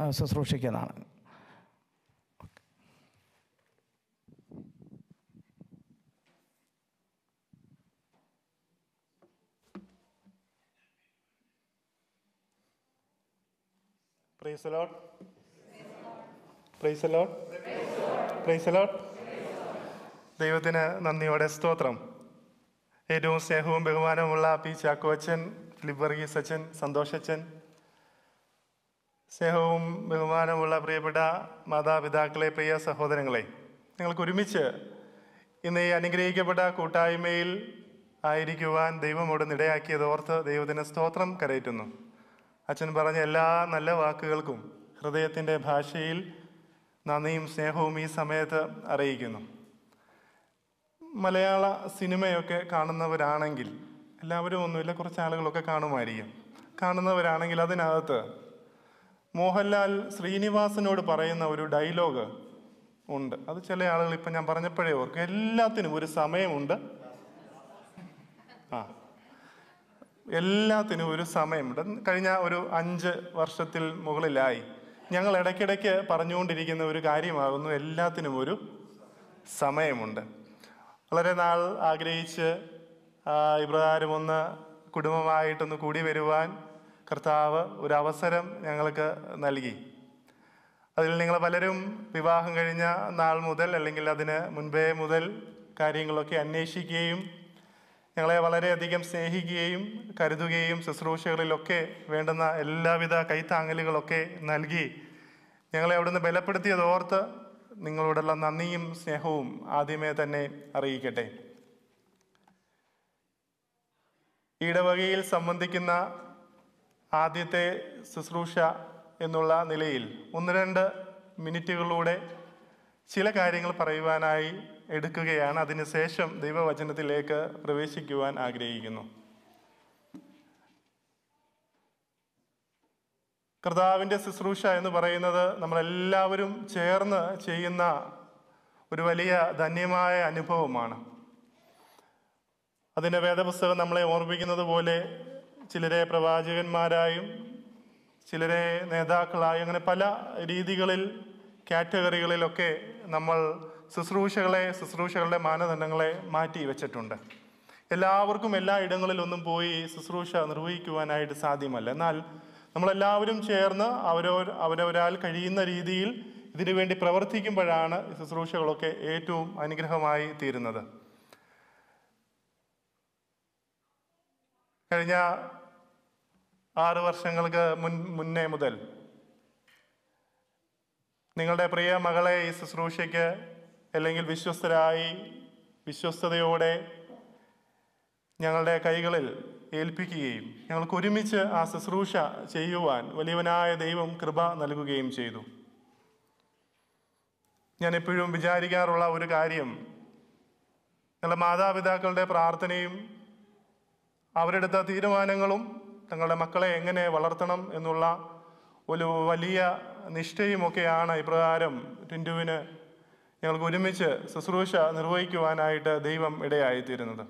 ആ, ശുശ്രൂഷിക്കുന്നതാണ് praise Lord praise Lord praise Lord ദൈവത്തിന് നന്ദിയോടെ സ്തോത്രം ഏറ്റവും സ്നേഹവും ബഹുമാനവുമുള്ള പി ചാക്കോ അച്ഛൻ ഫിലിപ്പ് വർഗീസ് അച്ഛൻ സന്തോഷ് അച്ഛൻ സ്നേഹവും ബഹുമാനവുമുള്ള പ്രിയപ്പെട്ട മാതാപിതാക്കളെ പ്രിയ സഹോദരങ്ങളെ നിങ്ങൾക്ക് ഒരുമിച്ച് ഇന്ന് ഈ അനുഗ്രഹിക്കപ്പെട്ട കൂട്ടായ്മയിൽ ആയിരിക്കുവാൻ ദൈവം അവിടെ നിടയാക്കിയത് ഓർത്ത് ദൈവത്തിന് സ്തോത്രം കരയറ്റുന്നു അച്ഛൻ പറഞ്ഞ എല്ലാ നല്ല വാക്കുകൾക്കും ഹൃദയത്തിൻ്റെ ഭാഷയിൽ നന്ദിയും സ്നേഹവും ഈ സമയത്ത് അറിയിക്കുന്നു മലയാള സിനിമയൊക്കെ കാണുന്നവരാണെങ്കിൽ എല്ലാവരും ഒന്നുമില്ല കുറച്ച് ആളുകളൊക്കെ കാണുമായിരിക്കും കാണുന്നവരാണെങ്കിൽ അതിനകത്ത് മോഹൻലാൽ ശ്രീനിവാസനോട് പറയുന്ന ഒരു ഡയലോഗ് ഉണ്ട് അത് ചില ആളുകൾ ഇപ്പം ഞാൻ പറഞ്ഞപ്പോഴേ ഓർക്കും എല്ലാത്തിനും ഒരു സമയമുണ്ട് ആ എല്ലാത്തിനും ഒരു സമയമുണ്ട് കഴിഞ്ഞ ഒരു അഞ്ച് വർഷത്തിൽ മുകളിലായി ഞങ്ങൾ ഇടയ്ക്കിടയ്ക്ക് പറഞ്ഞുകൊണ്ടിരിക്കുന്ന ഒരു കാര്യമാകുന്നു എല്ലാത്തിനും ഒരു സമയമുണ്ട് വളരെ നാൾ ആഗ്രഹിച്ച് ആ, ഇപ്രകാരം ഒന്ന് കുടുംബമായിട്ടൊന്ന് കൂടി വരുവാൻ കർത്താവ് ഒരു അവസരം ഞങ്ങൾക്ക് നൽകി അതിൽ നിങ്ങൾ പലരും വിവാഹം കഴിഞ്ഞ നാൾ മുതൽ അല്ലെങ്കിൽ അതിന് മുൻപേ മുതൽ കാര്യങ്ങളൊക്കെ അന്വേഷിക്കുകയും ഞങ്ങളെ വളരെയധികം സ്നേഹിക്കുകയും കരുതുകയും ശുശ്രൂഷകളിലൊക്കെ വേണ്ടുന്ന എല്ലാവിധ കൈത്താങ്ങലുകളൊക്കെ നൽകി ഞങ്ങളെ അവിടുന്ന് ബലപ്പെടുത്തിയത് ഓർത്ത് നിങ്ങളോടുള്ള നന്ദിയും സ്നേഹവും ആദ്യമേ തന്നെ അറിയിക്കട്ടെ ഇടവകയിൽ സംബന്ധിക്കുന്ന ആദ്യത്തെ ശുശ്രൂഷ എന്നുള്ള നിലയിൽ ഒന്ന് രണ്ട് മിനിറ്റുകളിലൂടെ ചില കാര്യങ്ങൾ പറയുവാനായി എടുക്കുകയാണ് അതിനുശേഷം ദൈവവചനത്തിലേക്ക് പ്രവേശിക്കുവാൻ ആഗ്രഹിക്കുന്നു കർത്താവിൻ്റെ ശുശ്രൂഷ എന്ന് പറയുന്നത് നമ്മളെല്ലാവരും ചേർന്ന് ചെയ്യുന്ന ഒരു വലിയ ധന്യമായ അനുഭവമാണ് അതിൻ്റെ വേദപുസ്തകം നമ്മളെ ഓർമ്മിക്കുന്നത് പോലെ ചിലരെ പ്രവാചകന്മാരായും ചിലരെ നേതാക്കളായും അങ്ങനെ പല രീതികളിൽ കാറ്റഗറികളിലൊക്കെ നമ്മൾ ശുശ്രൂഷകളെ ശുശ്രൂഷകളുടെ മാനദണ്ഡങ്ങളെ മാറ്റി വെച്ചിട്ടുണ്ട് എല്ലാവർക്കും എല്ലാ ഇടങ്ങളിലൊന്നും പോയി ശുശ്രൂഷ നിർവഹിക്കുവാനായിട്ട് സാധ്യമല്ല എന്നാൽ നമ്മളെല്ലാവരും ചേർന്ന് അവരോ അവരവരാൽ കഴിയുന്ന രീതിയിൽ ഇതിനു വേണ്ടി പ്രവർത്തിക്കുമ്പോഴാണ് ഈ ശുശ്രൂഷകളൊക്കെ ഏറ്റവും അനുഗ്രഹമായി തീരുന്നത് കഴിഞ്ഞ ആറ് വർഷങ്ങൾക്ക് മുൻ മുന്നേ മുതൽ നിങ്ങളുടെ പ്രിയ മകളെ ഈ ശുശ്രൂഷയ്ക്ക് അല്ലെങ്കിൽ വിശ്വസ്തരായി വിശ്വസ്തയോടെ ഞങ്ങളുടെ കൈകളിൽ ഏൽപ്പിക്കുകയും ഞങ്ങൾക്ക് ഒരുമിച്ച് ആ ശുശ്രൂഷ ചെയ്യുവാൻ വലിയവനായ ദൈവം കൃപ നൽകുകയും ചെയ്തു ഞാൻ എപ്പോഴും വിചാരിക്കാറുള്ള ഒരു കാര്യം ഞങ്ങളുടെ മാതാപിതാക്കളുടെ പ്രാർത്ഥനയും അവരെടുത്ത തീരുമാനങ്ങളും തങ്ങളുടെ മക്കളെ എങ്ങനെ വളർത്തണം എന്നുള്ള ഒരു വലിയ നിഷ്ഠയുമൊക്കെയാണ് ഇപ്രകാരം ടിൻറ്റുവിന് ഞങ്ങൾക്ക് ഒരുമിച്ച് ശുശ്രൂഷ നിർവഹിക്കുവാനായിട്ട് ദൈവം ഇടയായിത്തീരുന്നത്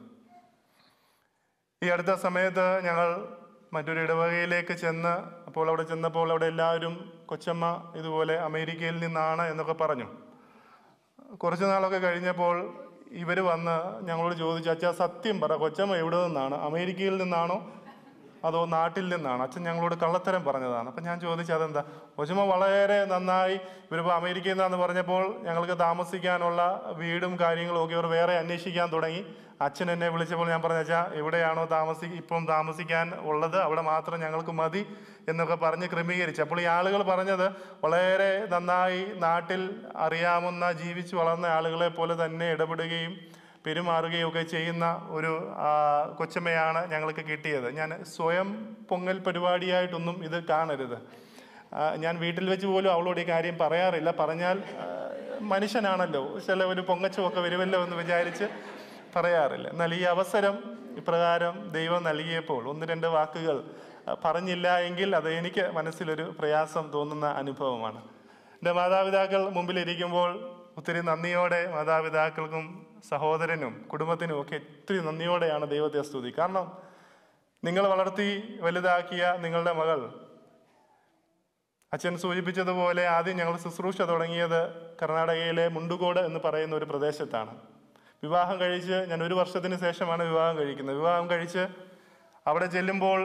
ഈ അടുത്ത സമയത്ത് ഞങ്ങൾ മറ്റൊരു ഇടവകയിലേക്ക് ചെന്ന് അപ്പോൾ അവിടെ ചെന്നപ്പോൾ അവിടെ എല്ലാവരും കൊച്ചമ്മ ഇതുപോലെ അമേരിക്കയിൽ നിന്നാണ് എന്നൊക്കെ പറഞ്ഞു കുറച്ച് നാളൊക്കെ കഴിഞ്ഞപ്പോൾ ഇവർ വന്ന് ഞങ്ങളോട് ചോദിച്ചു അച്ഛാ സത്യം പറ കൊച്ചമ്മ എവിടെ നിന്നാണ് അമേരിക്കയിൽ നിന്നാണോ അതോ നാട്ടിൽ നിന്നാണ് അച്ഛൻ ഞങ്ങളോട് കള്ളത്തരം പറഞ്ഞതാണ് അപ്പം ഞാൻ ചോദിച്ചു അതെന്താ കൊച്ചമ്മ വളരെ നന്നായി ഇവരിപ്പോൾ അമേരിക്കയിൽ നിന്നാന്ന് പറഞ്ഞപ്പോൾ ഞങ്ങൾക്ക് താമസിക്കാനുള്ള വീടും കാര്യങ്ങളും ഒക്കെ ഇവർ വേറെ അന്വേഷിക്കാൻ തുടങ്ങി അച്ഛൻ എന്നെ വിളിച്ചപ്പോൾ ഞാൻ പറഞ്ഞു അച്ഛാ എവിടെയാണോ താമസി ഇപ്പം താമസിക്കാൻ ഉള്ളത് അവിടെ മാത്രം ഞങ്ങൾക്ക് മതി എന്നൊക്കെ പറഞ്ഞ് ക്രമീകരിച്ചു അപ്പോൾ ഈ ആളുകൾ പറഞ്ഞത് വളരെ നന്നായി നാട്ടിൽ അറിയാവുന്ന ജീവിച്ചു വളർന്ന ആളുകളെ പോലെ തന്നെ ഇടപെടുകയും പെരുമാറുകയും ഒക്കെ ചെയ്യുന്ന ഒരു ആ, കൊച്ചമ്മയാണ് ഞങ്ങൾക്ക് കിട്ടിയത് ഞാൻ സ്വയം പൊങ്ങൽ പരിപാടിയായിട്ടൊന്നും ഇത് കാണരുത് ആ, ഞാൻ വീട്ടിൽ വെച്ച് പോലും അവളോട് ഈ കാര്യം പറയാറില്ല പറഞ്ഞാൽ ആ, മനുഷ്യനാണല്ലോ ചില ഒരു പൊങ്ങച്ചമൊക്കെ വരുമല്ലോ എന്ന് വിചാരിച്ച് പറയാറില്ല എന്നാൽ ഈ അവസരം ഇപ്രകാരം ദൈവം നൽകിയപ്പോൾ ഒന്ന് രണ്ട് വാക്കുകൾ ആ, പറഞ്ഞില്ല എങ്കിൽ അത് എനിക്ക് മനസ്സിലൊരു പ്രയാസം തോന്നുന്ന അനുഭവമാണ് എൻ്റെ മാതാപിതാക്കൾ മുമ്പിലിരിക്കുമ്പോൾ ഒത്തിരി നന്ദിയോടെ മാതാപിതാക്കൾക്കും സഹോദരനും കുടുംബത്തിനും ഒക്കെ ഒത്തിരി നന്ദിയോടെയാണ് ദൈവത്തെ സ്തുതി കാരണം നിങ്ങൾ വളർത്തി വലുതാക്കിയ നിങ്ങളുടെ മകൾ അച്ഛൻ സൂചിപ്പിച്ചതുപോലെ ആദ്യം ഞങ്ങൾ ശുശ്രൂഷ തുടങ്ങിയത് കർണാടകയിലെ മുണ്ടുകോട് എന്ന് പറയുന്ന ഒരു പ്രദേശത്താണ് വിവാഹം കഴിച്ച് ഞാൻ ഒരു വർഷത്തിന് ശേഷമാണ് വിവാഹം കഴിക്കുന്നത് വിവാഹം കഴിച്ച് അവിടെ ചെല്ലുമ്പോൾ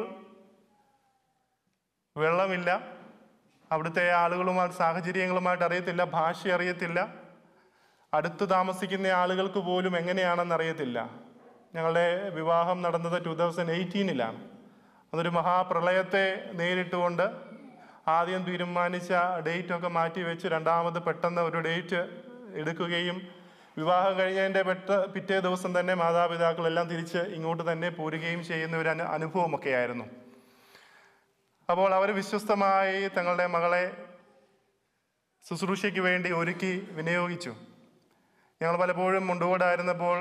വെള്ളമില്ല അവിടുത്തെ ആളുകളുമായിട്ട് സാഹചര്യങ്ങളുമായിട്ട് അറിയത്തില്ല ഭാഷ അറിയത്തില്ല അടുത്ത് താമസിക്കുന്ന ആളുകൾക്ക് പോലും എങ്ങനെയാണെന്ന് അറിയത്തില്ല ഞങ്ങളുടെ വിവാഹം നടന്നത് ടു തൗസൻഡ് എയ്റ്റീനിലാണ് അതൊരു മഹാപ്രളയത്തെ നേരിട്ടുകൊണ്ട് ആദ്യം തീരുമാനിച്ച ഡേറ്റ് ഒക്കെ മാറ്റി വെച്ച് രണ്ടാമത് പെട്ടെന്ന് ഒരു ഡേറ്റ് എടുക്കുകയും വിവാഹം കഴിഞ്ഞതിൻ്റെ പെട്ട പിറ്റേ ദിവസം തന്നെ മാതാപിതാക്കളെല്ലാം തിരിച്ച് ഇങ്ങോട്ട് തന്നെ പോരുകയും ചെയ്യുന്ന ഒരു അനു അനുഭവമൊക്കെ ആയിരുന്നു അപ്പോൾ അവർ വിശ്വസ്തമായി തങ്ങളുടെ മകളെ ശുശ്രൂഷയ്ക്ക് വേണ്ടി ഒരുക്കി വിനിയോഗിച്ചു ഞങ്ങൾ പലപ്പോഴും മുണ്ടുകൂടായിരുന്നപ്പോൾ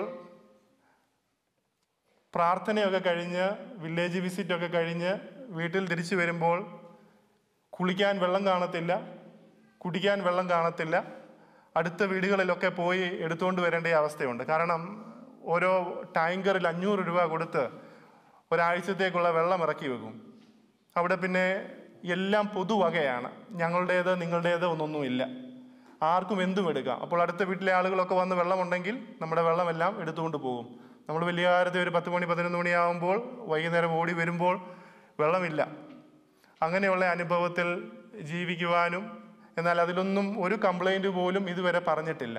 പ്രാർത്ഥനയൊക്കെ കഴിഞ്ഞ് വില്ലേജ് വിസിറ്റൊക്കെ കഴിഞ്ഞ് വീട്ടിൽ തിരിച്ചു വരുമ്പോൾ കുളിക്കാൻ വെള്ളം കാണത്തില്ല കുടിക്കാൻ വെള്ളം കാണത്തില്ല അടുത്ത വീടുകളിലൊക്കെ പോയി എടുത്തുകൊണ്ട് വരേണ്ട അവസ്ഥയുണ്ട് കാരണം ഓരോ ടാങ്കറിൽ അഞ്ഞൂറ് രൂപ കൊടുത്ത് ഒരാഴ്ചത്തേക്കുള്ള വെള്ളം ഇറക്കി വെക്കും അവിടെ പിന്നെ എല്ലാം പൊതുവകയാണ് ഞങ്ങളുടേത് നിങ്ങളുടേത് ഒന്നൊന്നുമില്ല ആർക്കും എന്തും എടുക്കാം അപ്പോൾ അടുത്ത വീട്ടിലെ ആളുകളൊക്കെ വന്ന് വെള്ളമുണ്ടെങ്കിൽ നമ്മുടെ വെള്ളമെല്ലാം എടുത്തുകൊണ്ട് പോകും നമ്മൾ വലിയ കാലത്ത് ഒരു പത്ത് മണി പതിനൊന്ന് മണിയാകുമ്പോൾ വൈകുന്നേരം ഓടി വരുമ്പോൾ വെള്ളമില്ല അങ്ങനെയുള്ള അനുഭവത്തിൽ ജീവിക്കുവാനും എന്നാൽ അതിലൊന്നും ഒരു കംപ്ലൈൻറ്റ് പോലും ഇതുവരെ പറഞ്ഞിട്ടില്ല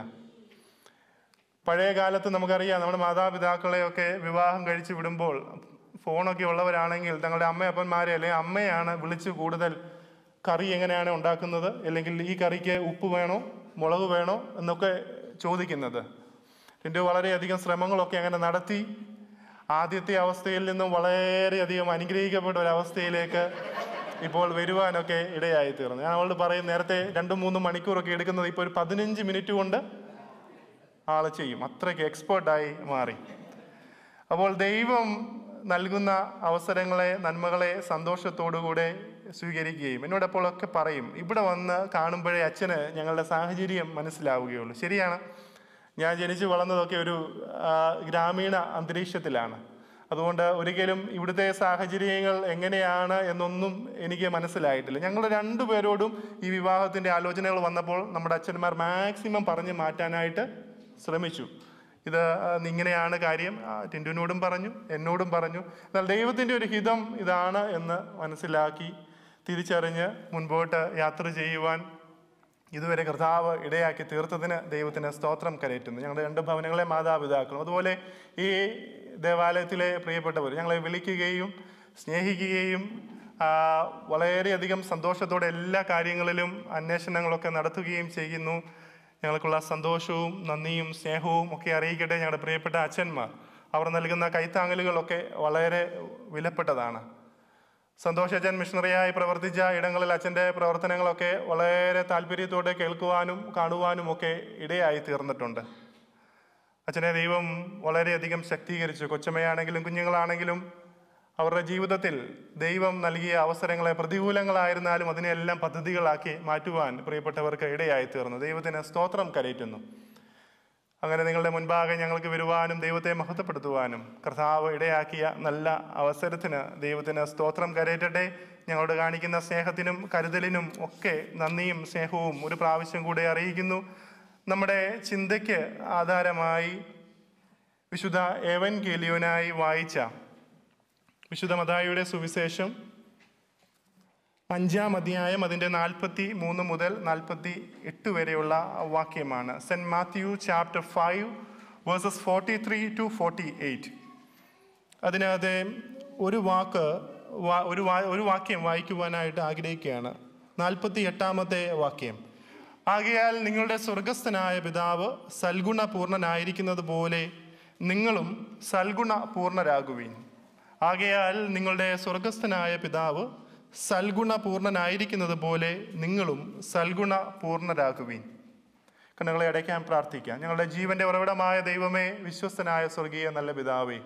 പഴയ കാലത്ത് നമുക്കറിയാം നമ്മുടെ മാതാപിതാക്കളെയൊക്കെ വിവാഹം കഴിച്ച് വിടുമ്പോൾ ഫോണൊക്കെ ഉള്ളവരാണെങ്കിൽ തങ്ങളുടെ അമ്മയപ്പന്മാരെ അല്ലെങ്കിൽ അമ്മയാണ് വിളിച്ച് കൂടുതൽ കറി എങ്ങനെയാണ് ഉണ്ടാക്കുന്നത് അല്ലെങ്കിൽ ഈ കറിക്ക് ഉപ്പ് വേണോ മുളക് വേണോ എന്നൊക്കെ ചോദിക്കുന്നത് എൻ്റെ വളരെയധികം ശ്രമങ്ങളൊക്കെ അങ്ങനെ നടത്തി ആദ്യത്തെ അവസ്ഥയിൽ നിന്നും വളരെയധികം അനുഗ്രഹിക്കപ്പെട്ട ഒരു അവസ്ഥയിലേക്ക് ഇപ്പോൾ വരുവാനൊക്കെ ഇടയായി തീർന്നു ഞാൻ അവളോട് പറയും നേരത്തെ രണ്ടും മൂന്നും മണിക്കൂറൊക്കെ എടുക്കുന്നത് ഇപ്പോൾ ഒരു പതിനഞ്ച് മിനിറ്റ് കൊണ്ട് ആള് ചെയ്യും അത്രയ്ക്ക് എക്സ്പേർട്ടായി മാറി അപ്പോൾ ദൈവം നൽകുന്ന അവസരങ്ങളെ നന്മകളെ സന്തോഷത്തോടുകൂടെ സ്വീകരിക്കുകയും എന്നോടപ്പോഴൊക്കെ പറയും ഇവിടെ വന്ന് കാണുമ്പോഴേ അച്ഛന് ഞങ്ങളുടെ സാഹചര്യം മനസ്സിലാവുകയുള്ളൂ ശരിയാണ് ഞാൻ ജനിച്ചു വളർന്നതൊക്കെ ഒരു ആ, ഗ്രാമീണ അന്തരീക്ഷത്തിലാണ് അതുകൊണ്ട് ഒരിക്കലും ഇവിടുത്തെ സാഹചര്യങ്ങൾ എങ്ങനെയാണ് എന്നൊന്നും എനിക്ക് മനസ്സിലായിട്ടില്ല ഞങ്ങൾ രണ്ടുപേരോടും ഈ വിവാഹത്തിൻ്റെ ആലോചനകൾ വന്നപ്പോൾ നമ്മുടെ അച്ഛന്മാർ മാക്സിമം പറഞ്ഞ് മാറ്റാനായിട്ട് ശ്രമിച്ചു ഇത് ആ, ഇങ്ങനെയാണ് കാര്യം ആ, ടിൻറ്റുവിനോടും പറഞ്ഞു എന്നോടും പറഞ്ഞു എന്നാൽ ദൈവത്തിൻ്റെ ഒരു ഹിതം ഇതാണ് എന്ന് മനസ്സിലാക്കി തിരിച്ചറിഞ്ഞ് മുൻപോട്ട് യാത്ര ചെയ്യുവാൻ ഇതുവരെ കർത്താവ് ഇടയാക്കി തീർത്തതിന് ദൈവത്തിന് സ്തോത്രം കരയറ്റുന്നു ഞങ്ങളുടെ രണ്ട് ഭവനങ്ങളെ മാതാപിതാക്കളും അതുപോലെ ഈ ദേവാലയത്തിലെ പ്രിയപ്പെട്ടവർ ഞങ്ങളെ വിളിക്കുകയും സ്നേഹിക്കുകയും ആ, വളരെയധികം സന്തോഷത്തോടെ എല്ലാ കാര്യങ്ങളിലും അന്വേഷണങ്ങളൊക്കെ നടത്തുകയും ചെയ്യുന്നു ഞങ്ങൾക്കുള്ള സന്തോഷവും നന്ദിയും സ്നേഹവും ഒക്കെ അറിയിക്കട്ടെ ഞങ്ങളുടെ പ്രിയപ്പെട്ട അച്ഛന്മാർ അവർ നൽകുന്ന കൈത്താങ്ങലുകളൊക്കെ വളരെ വിലപ്പെട്ടതാണ് സന്തോഷ് അച്ഛൻ മിഷണറിയായി പ്രവർത്തിച്ച ഇടങ്ങളിൽ അച്ഛൻ്റെ പ്രവർത്തനങ്ങളൊക്കെ വളരെ താല്പര്യത്തോടെ കേൾക്കുവാനും കാണുവാനും ഒക്കെ ഇടയായി തീർന്നിട്ടുണ്ട് അച്ഛനെ ദൈവം വളരെയധികം ശക്തീകരിച്ചു കൊച്ചമ്മയാണെങ്കിലും കുഞ്ഞുങ്ങളാണെങ്കിലും അവരുടെ ജീവിതത്തിൽ ദൈവം നൽകിയ അവസരങ്ങളെ പ്രതികൂലങ്ങളായിരുന്നാലും അതിനെല്ലാം പദ്ധതികളാക്കി മാറ്റുവാൻ പ്രിയപ്പെട്ടവർക്ക് ഇടയായി തീർന്നു ദൈവത്തിന് സ്തോത്രം കരയറ്റുന്നു അങ്ങനെ നിങ്ങളുടെ മുൻപാകെ ഞങ്ങൾക്ക് വരുവാനും ദൈവത്തെ മഹത്വപ്പെടുത്തുവാനും കർത്താവ് ഇടയാക്കിയ നല്ല അവസരത്തിന് ദൈവത്തിന് സ്തോത്രം കരയറ്റട്ടെ ഞങ്ങളോട് കാണിക്കുന്ന സ്നേഹത്തിനും കരുതലിനും ഒക്കെ നന്ദിയും സ്നേഹവും ഒരു പ്രാവശ്യം കൂടെ അറിയിക്കുന്നു നമ്മുടെ ചിന്തയ്ക്ക് ആധാരമായി വിശുദ്ധ ഏവൻ ഗേലിയോനായി വായിച്ച വിശുദ്ധ മതായിയുടെ സുവിശേഷം അഞ്ചാം അധ്യായം അതിൻ്റെ നാൽപ്പത്തി മൂന്ന് മുതൽ നാൽപ്പത്തി എട്ട് വരെയുള്ള വാക്യമാണ് saint Matthew chapter five verses forty three to forty eight അതിനകത്ത് ഒരു വാക്ക് വാ- ഒരു വാ- ഒരു വാക്യം വായിക്കുവാനായിട്ട് ആഗ്രഹിക്കുകയാണ് നാൽപ്പത്തി എട്ടാമത്തെ വാക്യം ആകയാൽ നിങ്ങളുടെ സ്വർഗസ്ഥനായ പിതാവ് സൽഗുണ പൂർണ്ണനായിരിക്കുന്നത് പോലെ നിങ്ങളും സൽഗുണ പൂർണ്ണരാകുവീൻ ആകയാൽ നിങ്ങളുടെ സ്വർഗസ്ഥനായ പിതാവ് സൽഗുണ പൂർണ്ണനായിരിക്കുന്നത് പോലെ നിങ്ങളും സൽഗുണ പൂർണ്ണരാകുവീൻ കണ്ണുകളെ അടയ്ക്കാൻ പ്രാർത്ഥിക്കാം ഞങ്ങളുടെ ജീവന്റെ ഉറവിടമായ ദൈവമേ വിശ്വസ്തനായ സ്വർഗീയ നല്ല പിതാവേ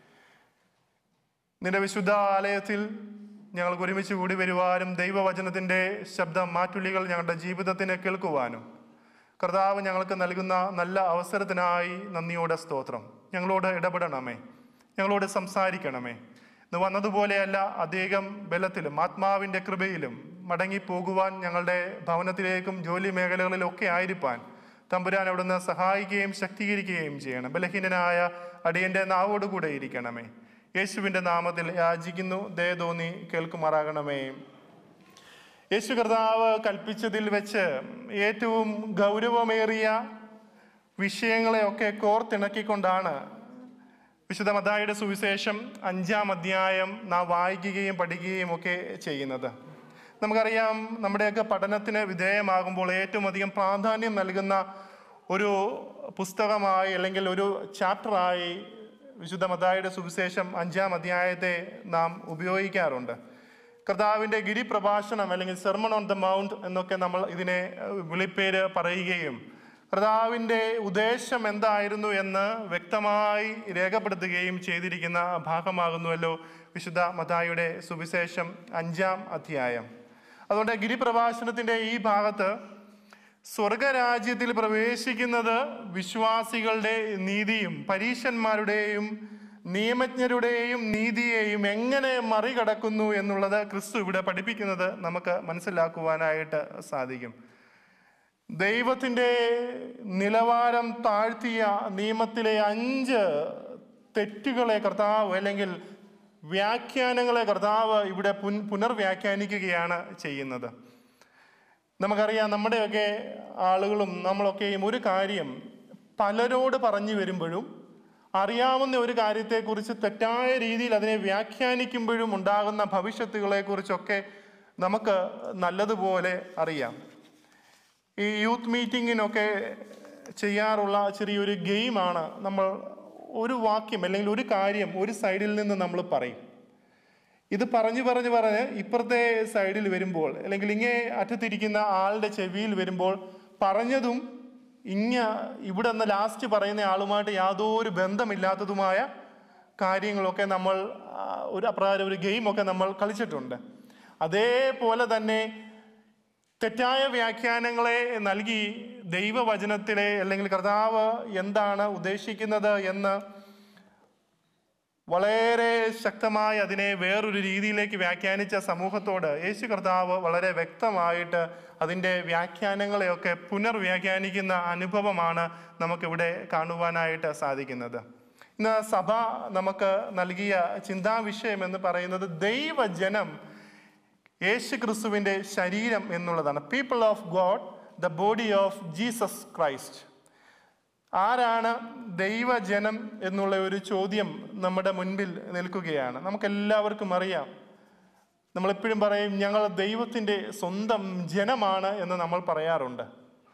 നിന്റെ വിശുദ്ധ ആലയത്തിൽ ഞങ്ങൾക്ക് ഒരുമിച്ച് കൂടി വരുവാനും ദൈവവചനത്തിൻ്റെ ശബ്ദം മാറ്റുള്ളികൾ ഞങ്ങളുടെ ജീവിതത്തിന് കേൾക്കുവാനും കർത്താവ് ഞങ്ങൾക്ക് നൽകുന്ന നല്ല അവസരത്തിനായി നന്ദിയോടെ സ്തോത്രം ഞങ്ങളോട് ഇടപെടണമേ ഞങ്ങളോട് സംസാരിക്കണമേ ഇന്ന് വന്നതുപോലെയല്ല അധികം ബലത്തിലും ആത്മാവിൻ്റെ കൃപയിലും മടങ്ങിപ്പോകുവാൻ ഞങ്ങളുടെ ഭവനത്തിലേക്കും ജോലി മേഖലകളിലൊക്കെ ആയിരിക്കാൻ തമ്പുരാൻ അവിടുന്ന് സഹായിക്കുകയും ശക്തീകരിക്കുകയും ചെയ്യണം ബലഹീനനായ അടിയന്റെ നാവോടുകൂടെ ഇരിക്കണമേ യേശുവിൻ്റെ നാമത്തിൽ യാചിക്കുന്നു ദയ തോന്നി കേൾക്കുമാറാകണമേ യേശു കർത്താവ് കൽപ്പിച്ചതിൽ വെച്ച് ഏറ്റവും ഗൗരവമേറിയ വിഷയങ്ങളെയൊക്കെ കോർത്തിണക്കിക്കൊണ്ടാണ് വിശുദ്ധ മത്തായിയുടെ സുവിശേഷം അഞ്ചാം അധ്യായം നാം വായിക്കുകയും പഠിക്കുകയും ഒക്കെ ചെയ്യുന്നത് നമുക്കറിയാം നമ്മുടെയൊക്കെ പഠനത്തിന് വിധേയമാകുമ്പോൾ ഏറ്റവും അധികം പ്രാധാന്യം നൽകുന്ന ഒരു പുസ്തകമായി അല്ലെങ്കിൽ ഒരു ചാപ്റ്ററായി വിശുദ്ധ മത്തായിയുടെ സുവിശേഷം അഞ്ചാം അധ്യായത്തെ നാം ഉപയോഗിക്കാറുണ്ട് കർത്താവിൻ്റെ ഗിരിപ്രഭാഷണം അല്ലെങ്കിൽ സെർമൺ ഓൺ ദ മൗണ്ട് എന്നൊക്കെ നമ്മൾ ഇതിനെ ഏഹ്, വിളിപ്പേര് പറയുകയും കർത്താവിൻ്റെ ഉദ്ദേശം എന്തായിരുന്നു എന്ന് വ്യക്തമായി രേഖപ്പെടുത്തുകയും ചെയ്തിരിക്കുന്ന ഭാഗമാകുന്നുവല്ലോ വിശുദ്ധ മതായുടെ സുവിശേഷം അഞ്ചാം അധ്യായം അതുകൊണ്ട് ഗിരിപ്രഭാഷണത്തിൻ്റെ ഈ ഭാഗത്ത് സ്വർഗരാജ്യത്തിൽ പ്രവേശിക്കുന്നത് വിശ്വാസികളുടെ നീതിയും പരീശന്മാരുടെയും നിയമജ്ഞരുടെയും നീതിയെയും എങ്ങനെ മറികടക്കുന്നു എന്നുള്ളത് ക്രിസ്തു ഇവിടെ പഠിപ്പിക്കുന്നത് നമുക്ക് മനസ്സിലാക്കുവാനായിട്ട് സാധിക്കും ദൈവത്തിൻ്റെ നിലവാരം താഴ്ത്തിയ നിയമത്തിലെ അഞ്ച് തെറ്റുകളെ കർത്താവ് അല്ലെങ്കിൽ വ്യാഖ്യാനങ്ങളെ കർത്താവ് ഇവിടെ പുൻ പുനർവ്യാഖ്യാനിക്കുകയാണ് ചെയ്യുന്നത് നമുക്കറിയാം നമ്മുടെയൊക്കെ ആളുകളും നമ്മളൊക്കെയും ഒരു കാര്യം പലരോട് പറഞ്ഞു വരുമ്പോഴും അറിയാവുന്ന ഒരു കാര്യത്തെക്കുറിച്ച് തെറ്റായ രീതിയിൽ അതിനെ വ്യാഖ്യാനിക്കുമ്പോഴും ഉണ്ടാകുന്ന ഭവിഷ്യത്തുകളെക്കുറിച്ചൊക്കെ നമുക്ക് നല്ലതുപോലെ അറിയാം ഈ യൂത്ത് മീറ്റിങ്ങിനൊക്കെ ചെയ്യാറുള്ള ചെറിയൊരു ഗെയിമാണ് നമ്മൾ ഒരു വാക്യം അല്ലെങ്കിൽ ഒരു കാര്യം ഒരു സൈഡിൽ നിന്ന് നമ്മൾ പറയും ഇത് പറഞ്ഞു പറഞ്ഞു പറഞ്ഞ് ഇപ്പുറത്തെ സൈഡിൽ വരുമ്പോൾ അല്ലെങ്കിൽ ഇങ്ങേ അറ്റത്തിരിക്കുന്ന ആളുടെ ചെവിയിൽ വരുമ്പോൾ പറഞ്ഞതും ഇങ്ങ ഇവിടെ നിന്ന് ലാസ്റ്റ് പറയുന്ന ആളുമായിട്ട് യാതൊരു ബന്ധമില്ലാത്തതുമായ കാര്യങ്ങളൊക്കെ നമ്മൾ ആ, ഒരു അപ്രകാരം ഒരു ഗെയിമൊക്കെ നമ്മൾ കളിച്ചിട്ടുണ്ട് അതേപോലെ തന്നെ തെറ്റായ വ്യാഖ്യാനങ്ങളെ നൽകി ദൈവവചനത്തിലെ അല്ലെങ്കിൽ കർത്താവ് എന്താണ് ഉദ്ദേശിക്കുന്നത് എന്ന് വളരെ ശക്തമായി അതിനെ വേറൊരു രീതിയിലേക്ക് വ്യാഖ്യാനിച്ച സമൂഹത്തോട് യേശു കർത്താവ് വളരെ വ്യക്തമായിട്ട് അതിൻ്റെ വ്യാഖ്യാനങ്ങളെയൊക്കെ പുനർവ്യാഖ്യാനിക്കുന്ന അനുഭവമാണ് നമുക്കിവിടെ കാണുവാനായിട്ട് സാധിക്കുന്നത് ഇന്ന് സഭ നമുക്ക് നൽകിയ ചിന്താവിഷയം എന്ന് പറയുന്നത് ദൈവജനം യേശു ക്രിസ്തുവിൻ്റെ ശരീരം എന്നുള്ളതാണ് people of God the body of Jesus Christ ആരാണ് ദൈവജനം എന്നുള്ള ഒരു ചോദ്യം നമ്മുടെ മുൻപിൽ നിൽക്കുകയാണ് നമുക്കെല്ലാവർക്കും അറിയാം നമ്മളെപ്പോഴും പറയും ഞങ്ങൾ ദൈവത്തിൻ്റെ സ്വന്തം ജനമാണ് എന്ന് നമ്മൾ പറയാറുണ്ട്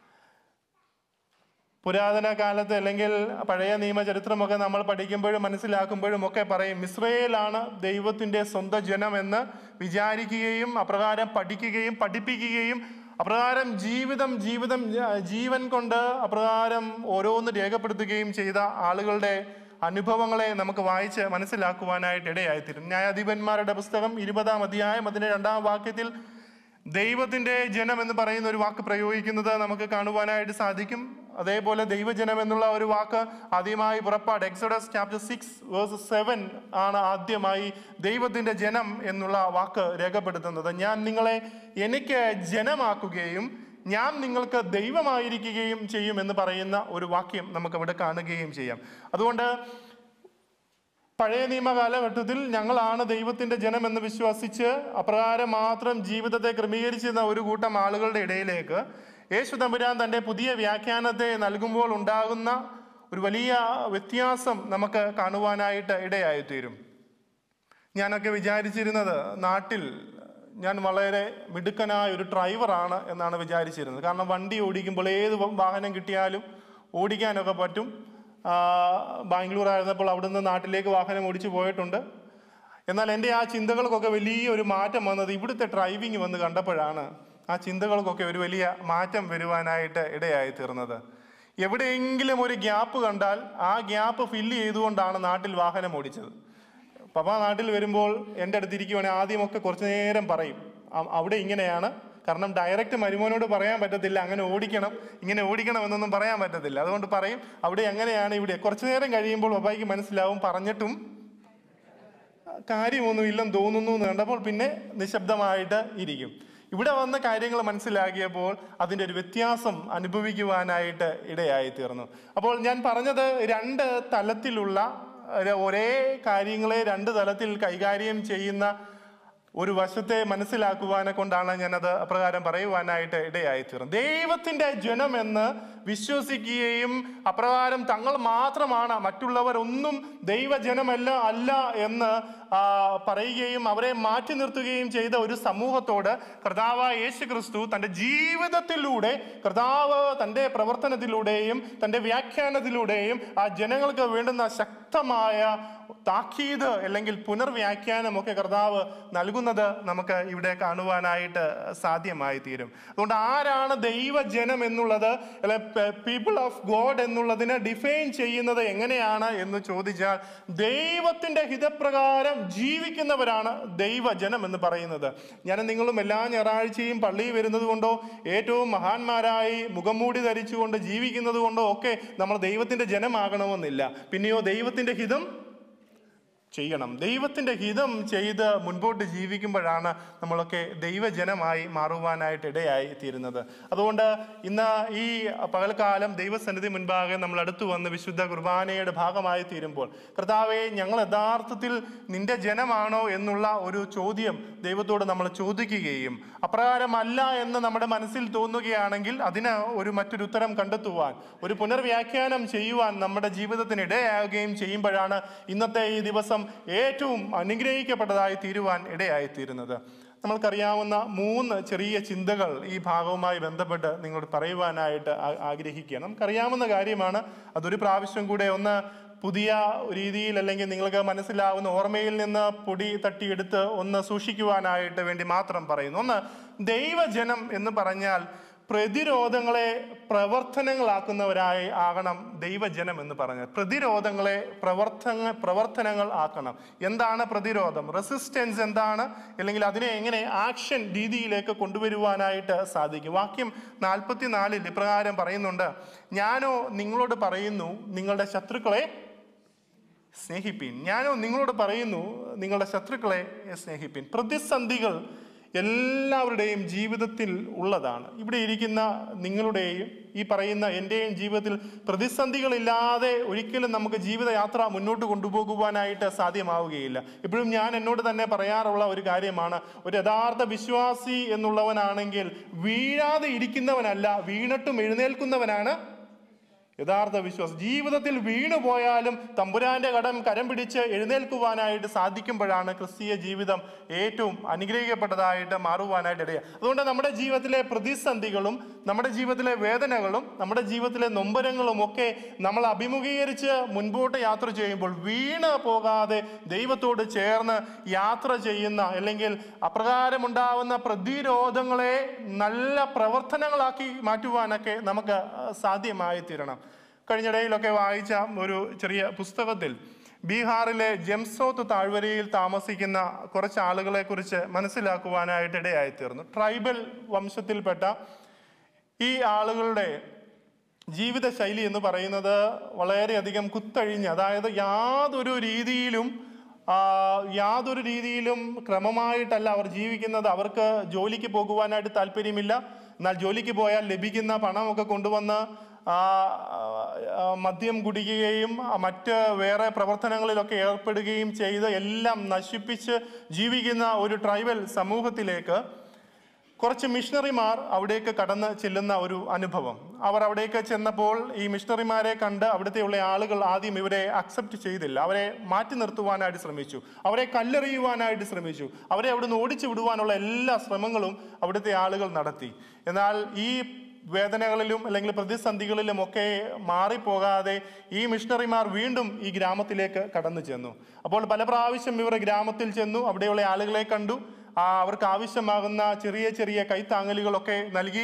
പുരാതന കാലത്ത് അല്ലെങ്കിൽ പഴയ നിയമചരിത്രമൊക്കെ നമ്മൾ പഠിക്കുമ്പോഴും മനസ്സിലാക്കുമ്പോഴും ഒക്കെ പറയും ഇസ്രയേലാണ് ദൈവത്തിൻ്റെ സ്വന്തം ജനം എന്ന് വിചാരിക്കുകയും അപ്രകാരം പഠിക്കുകയും പഠിപ്പിക്കുകയും അപ്രകാരം ജീവിതം ജീവിതം ജ- ജീവൻ കൊണ്ട് അപ്രകാരം ഓരോന്ന് രേഖപ്പെടുത്തുകയും ചെയ്ത ആളുകളുടെ അനുഭവങ്ങളെ നമുക്ക് വായിച്ച് മനസ്സിലാക്കുവാനായിട്ട് ഇടയായിത്തീരും ന്യായാധിപന്മാരുടെ പുസ്തകം ഇരുപതാം അധ്യായം അതിൻ്റെ രണ്ടാം വാക്യത്തിൽ ദൈവത്തിൻ്റെ ജനം എന്ന് പറയുന്ന ഒരു വാക്ക് പ്രയോഗിക്കുന്നത് നമുക്ക് കാണുവാനായിട്ട് സാധിക്കും അതേപോലെ ദൈവജനം എന്നുള്ള ഒരു വാക്ക് ആദ്യമായി പുറപ്പാട് Exodus chapter six verse seven ആണ് ആദ്യമായി ദൈവത്തിൻ്റെ ജനം എന്നുള്ള വാക്ക് രേഖപ്പെടുത്തുന്നത് ഞാൻ നിങ്ങളെ എനിക്ക് ജനമാക്കുകയും ഞാൻ നിങ്ങൾക്ക് ദൈവമായിരിക്കുകയും ചെയ്യും എന്ന് പറയുന്ന ഒരു വാക്യം നമുക്കവിടെ കാണുകയും ചെയ്യാം അതുകൊണ്ട് പഴയ നിയമ കാലഘട്ടത്തിൽ ഞങ്ങളാണ് ദൈവത്തിന്റെ ജനം എന്ന് വിശ്വസിച്ച് അപ്രകാരം മാത്രം ജീവിതത്തെ ക്രമീകരിച്ചിരുന്ന ഒരു കൂട്ടം ആളുകളുടെ ഇടയിലേക്ക് യേശു തമ്പുരാൻ തൻ്റെ പുതിയ വ്യാഖ്യാനത്തെ നൽകുമ്പോൾ ഉണ്ടാകുന്ന ഒരു വലിയ വ്യത്യാസം നമുക്ക് കാണുവാനായിട്ട് ഇടയായിത്തീരും ഞാനൊക്കെ വിചാരിച്ചിരുന്നത് നാട്ടിൽ ഞാൻ വളരെ മിടുക്കനായ ഒരു ഡ്രൈവറാണ് എന്നാണ് വിചാരിച്ചിരുന്നത് കാരണം വണ്ടി ഓടിക്കുമ്പോൾ ഏത് വ- വാഹനം കിട്ടിയാലും ഓടിക്കാനൊക്കെ പറ്റും ആ, ബാംഗ്ലൂർ ആയിരുന്നപ്പോൾ അവിടുന്ന് നാട്ടിലേക്ക് വാഹനം ഓടിച്ചു പോയിട്ടുണ്ട് എന്നാൽ എൻ്റെ ആ ചിന്തകൾക്കൊക്കെ വലിയൊരു മാറ്റം വന്നത് ഇവിടുത്തെ ഡ്രൈവിംഗ് വന്ന് കണ്ടപ്പോഴാണ് ആ ചിന്തകൾക്കൊക്കെ ഒരു വലിയ മാറ്റം വരുവാനായിട്ട് ഇടയായി തീർന്നത് എവിടെയെങ്കിലും ഒരു ഗ്യാപ്പ് കണ്ടാൽ ആ ഗ്യാപ്പ് ഫില്ല് ചെയ്തുകൊണ്ടാണ് നാട്ടിൽ വാഹനം ഓടിച്ചത് പപ്പ നാട്ടിൽ വരുമ്പോൾ എൻ്റെ അടുത്ത് ഇരിക്കുവാണെങ്കിൽ ആദ്യമൊക്കെ കുറച്ചു നേരം പറയും അ- അവിടെ ഇങ്ങനെയാണ് കാരണം ഡയറക്റ്റ് മരുമോനോട് പറയാൻ പറ്റത്തില്ല അങ്ങനെ ഓടിക്കണം ഇങ്ങനെ ഓടിക്കണം എന്നൊന്നും പറയാൻ പറ്റത്തില്ല അതുകൊണ്ട് പറയും അവിടെ എങ്ങനെയാണ് ഇവിടെ കുറച്ചു നേരം കഴിയുമ്പോൾ പപ്പായ്ക്ക് മനസ്സിലാവും പറഞ്ഞിട്ടും കാര്യമൊന്നും ഇല്ലെന്ന് തോന്നുന്നു എന്ന് കണ്ടപ്പോൾ പിന്നെ നിശബ്ദമായിട്ട് ഇരിക്കും ഇവിടെ വന്ന കാര്യങ്ങൾ മനസ്സിലാക്കിയപ്പോൾ അതിൻ്റെ ഒരു വ്യത്യാസം അനുഭവിക്കുവാനായിട്ട് ഇടയായി തീർന്നു അപ്പോൾ ഞാൻ പറഞ്ഞത് രണ്ട് തലത്തിലുള്ള ഒരു ഒരേ കാര്യങ്ങളെ രണ്ട് തലത്തിൽ കൈകാര്യം ചെയ്യുന്ന ഒരു വശത്തെ മനസ്സിലാക്കുവാനെ കൊണ്ടാണ് ഞാനത് അപ്രകാരം പറയുവാനായിട്ട് ഇടയായി തീർന്നത് ദൈവത്തിന്റെ ജനമെന്ന് വിശ്വസിക്കുകയും അപ്രകാരം തങ്ങൾ മാത്രമാണ് മറ്റുള്ളവർ ഒന്നും ദൈവജനമല്ല അല്ല എന്ന് ആ, പറയുകയും അവരെ മാറ്റി നിർത്തുകയും ചെയ്ത ഒരു സമൂഹത്തോട് കർത്താവായ യേശു ക്രിസ്തു തൻ്റെ ജീവിതത്തിലൂടെ കർത്താവ് തൻ്റെ പ്രവർത്തനത്തിലൂടെയും തൻ്റെ വ്യാഖ്യാനത്തിലൂടെയും ആ ജനങ്ങൾക്ക് വേണ്ടുന്ന ശക്തമായ താക്കീത് അല്ലെങ്കിൽ പുനർവ്യാഖ്യാനം ഒക്കെ കർത്താവ് നൽകുന്നത് നമുക്ക് ഇവിടെ കാണുവാനായിട്ട് സാധ്യമായി തീരും അതുകൊണ്ട് ആരാണ് ദൈവജനം എന്നുള്ളത് അല്ലെ പീപ്പിൾ ഓഫ് ഗോഡ് എന്നുള്ളതിനെ ഡിഫൈൻ ചെയ്യുന്നത് എങ്ങനെയാണ് എന്ന് ചോദിച്ചാൽ ദൈവത്തിന്റെ ഹിതപ്രകാരം ജീവിക്കുന്നവരാണ് ദൈവജനം എന്ന് പറയുന്നത് ഞാൻ നിങ്ങളും എല്ലാ ഞായറാഴ്ചയും പള്ളിയിൽ വരുന്നത് കൊണ്ടോ ഏറ്റവും മഹാന്മാരായി മുഖംമൂടി ധരിച്ചുകൊണ്ട് ജീവിക്കുന്നത് കൊണ്ടോ ഒക്കെ നമ്മൾ ദൈവത്തിന്റെ ജനമാകണമെന്നില്ല പിന്നെയോ ദൈവത്തിന്റെ ഹിതം ചെയ്യണം ദൈവത്തിന്റെ ഹിതം ചെയ്ത് മുൻപോട്ട് ജീവിക്കുമ്പോഴാണ് നമ്മളൊക്കെ ദൈവജനമായി മാറുവാനായിട്ട് ഇടയായി തീരുന്നത് അതുകൊണ്ട് ഇന്ന് ഈ പകൽക്കാലം ദൈവസന്നിധി മുൻപാകെ നമ്മൾ അടുത്തു വന്ന് വിശുദ്ധ കുർബാനയുടെ ഭാഗമായി തീരുമ്പോൾ കർത്താവെ ഞങ്ങൾ യഥാർത്ഥത്തിൽ നിന്റെ ജനമാണോ എന്നുള്ള ഒരു ചോദ്യം ദൈവത്തോട് നമ്മൾ ചോദിക്കുകയും അപ്രകാരമല്ല എന്ന് നമ്മുടെ മനസ്സിൽ തോന്നുകയാണെങ്കിൽ അതിന് ഒരു മറ്റൊരു ഉത്തരം കണ്ടെത്തുവാൻ ഒരു പുനർവ്യാഖ്യാനം ചെയ്യുവാൻ നമ്മുടെ ജീവിതത്തിന് ഇടയാകുകയും ചെയ്യുമ്പോഴാണ് ഇന്നത്തെ ഈ ദിവസം ഏറ്റവും അനുഗ്രഹിക്കപ്പെട്ടതായി തീരുവാൻ ഇടയായി തീരുന്നത് നമ്മൾക്കറിയാവുന്ന മൂന്ന് ചെറിയ ചിന്തകൾ ഈ ഭാഗവുമായി ബന്ധപ്പെട്ട് നിങ്ങളോട് പറയുവാനായിട്ട് ആ- ആഗ്രഹിക്കുകയാണ് നമുക്കറിയാവുന്ന കാര്യമാണ് അതൊരു പ്രാവശ്യം കൂടെ ഒന്ന് പുതിയ രീതിയിൽ അല്ലെങ്കിൽ നിങ്ങൾക്ക് മനസ്സിലാവുന്ന ഓർമ്മയിൽ നിന്ന് പൊടി തട്ടിയെടുത്ത് ഒന്ന് സൂക്ഷിക്കുവാനായിട്ട് വേണ്ടി മാത്രം പറയുന്നു ഒന്ന് ദൈവജനം എന്ന് പറഞ്ഞാൽ പ്രതിരോധങ്ങളെ പ്രവർത്തനങ്ങളാക്കുന്നവരായി ആകണം ദൈവജനം എന്ന് പറഞ്ഞത് പ്രതിരോധങ്ങളെ പ്രവർത്തന പ്രവർത്തനങ്ങൾ ആക്കണം എന്താണ് പ്രതിരോധം റെസിസ്റ്റൻസ് എന്താണ് അല്ലെങ്കിൽ അതിനെ എങ്ങനെ ആക്ഷൻ രീതിയിലേക്ക് കൊണ്ടുവരുവാനായിട്ട് സാധിക്കും വാക്യം നാൽപ്പത്തിനാലിൽ ഇപ്രകാരം പറയുന്നുണ്ട് ഞാനോ നിങ്ങളോട് പറയുന്നു നിങ്ങളുടെ ശത്രുക്കളെ സ്നേഹിപ്പീൻ ഞാനോ നിങ്ങളോട് പറയുന്നു നിങ്ങളുടെ ശത്രുക്കളെ സ്നേഹിപ്പീൻ പ്രതിസന്ധികൾ എല്ലാവരുടെയും ജീവിതത്തിൽ ഉള്ളതാണ് ഇവിടെ ഇരിക്കുന്ന നിങ്ങളുടെയും ഈ പറയുന്ന എൻ്റെയും ജീവിതത്തിൽ പ്രതിസന്ധികളില്ലാതെ ഒരിക്കലും നമുക്ക് ജീവിതയാത്ര മുന്നോട്ട് കൊണ്ടുപോകുവാനായിട്ട് സാധ്യമാവുകയില്ല ഇപ്പോഴും ഞാൻ എന്നോട് തന്നെ പറയാറുള്ള ഒരു കാര്യമാണ് ഒരു യഥാർത്ഥ വിശ്വാസി എന്നുള്ളവനാണെങ്കിൽ വീഴാതെ ഇരിക്കുന്നവനല്ല വീണിട്ടും എഴുന്നേൽക്കുന്നവനാണ് യഥാർത്ഥ വിശ്വാസം ജീവിതത്തിൽ വീണു പോയാലും തമ്പുരാന്റെ കടം കരം പിടിച്ച് എഴുന്നേൽക്കുവാനായിട്ട് സാധിക്കുമ്പോഴാണ് ക്രിസ്തീയ ജീവിതം ഏറ്റവും അനുഗ്രഹിക്കപ്പെട്ടതായിട്ട് മാറുവാനായിട്ട് ഇടയാ അതുകൊണ്ട് നമ്മുടെ ജീവിതത്തിലെ പ്രതിസന്ധികളും നമ്മുടെ ജീവിതത്തിലെ വേദനകളും നമ്മുടെ ജീവിതത്തിലെ നൊമ്പരങ്ങളും ഒക്കെ നമ്മൾ അഭിമുഖീകരിച്ച് മുൻപോട്ട് യാത്ര ചെയ്യുമ്പോൾ വീണ് പോകാതെ ദൈവത്തോട് ചേർന്ന് യാത്ര ചെയ്യുന്ന അല്ലെങ്കിൽ അപ്രകാരമുണ്ടാവുന്ന പ്രതിരോധങ്ങളെ നല്ല പ്രവർത്തനങ്ങളാക്കി മാറ്റുവാനൊക്കെ നമുക്ക് സാധ്യമായി തീരണം കഴിഞ്ഞിടയിലൊക്കെ വായിച്ച ഒരു ചെറിയ പുസ്തകത്തിൽ ബീഹാറിലെ ജംസോത്ത് താഴ്വരയിൽ താമസിക്കുന്ന കുറച്ച് ആളുകളെ കുറിച്ച് മനസ്സിലാക്കുവാനായിട്ട് ഇടയായി തീർന്നു ട്രൈബൽ വംശത്തിൽപ്പെട്ട ഈ ആളുകളുടെ ജീവിതശൈലി എന്ന് പറയുന്നത് വളരെയധികം കുത്തഴിഞ്ഞ് അതായത് യാതൊരു രീതിയിലും ആ, യാതൊരു രീതിയിലും ക്രമമായിട്ടല്ല അവർ ജീവിക്കുന്നത് അവർക്ക് ജോലിക്ക് പോകുവാനായിട്ട് താല്പര്യമില്ല എന്നാൽ ജോലിക്ക് പോയാൽ ലഭിക്കുന്ന പണമൊക്കെ കൊണ്ടുവന്ന് ആ, ആ, മദ്യം കുടിക്കുകയും ആ, മറ്റ് വേറെ പ്രവർത്തനങ്ങളിലൊക്കെ ഏർപ്പെടുകയും ചെയ്ത് എല്ലാം നശിപ്പിച്ച് ജീവിക്കുന്ന ഒരു ട്രൈബൽ സമൂഹത്തിലേക്ക് കുറച്ച് മിഷണറിമാർ അവിടേക്ക് കടന്ന് ചെല്ലുന്ന ഒരു അനുഭവം അവർ അവിടേക്ക് ചെന്നപ്പോൾ ഈ മിഷണറിമാരെ കണ്ട് അവിടുത്തെയുള്ള ആളുകൾ ആദ്യം ഇവരെ അക്സെപ്റ്റ് ചെയ്തില്ല അവരെ മാറ്റി നിർത്തുവാനായിട്ട് ശ്രമിച്ചു അവരെ കല്ലെറിയുവാനായിട്ട് ശ്രമിച്ചു അവരെ അവിടുന്ന് ഓടിച്ചു വിടുവാനുള്ള എല്ലാ ശ്രമങ്ങളും അവിടുത്തെ ആളുകൾ നടത്തി എന്നാൽ ഈ വേദനകളിലും അല്ലെങ്കിൽ പ്രതിസന്ധികളിലും ഒക്കെ മാറിപ്പോകാതെ ഈ മിഷണറിമാർ വീണ്ടും ഈ ഗ്രാമത്തിലേക്ക് കടന്നു ചെന്നു അപ്പോൾ പല പ്രാവശ്യം ഇവർ ഗ്രാമത്തിൽ ചെന്നു അവിടെയുള്ള ആളുകളെ കണ്ടു ആ അവർക്ക് ആവശ്യമാകുന്ന ചെറിയ ചെറിയ കൈത്താങ്ങലുകളൊക്കെ നൽകി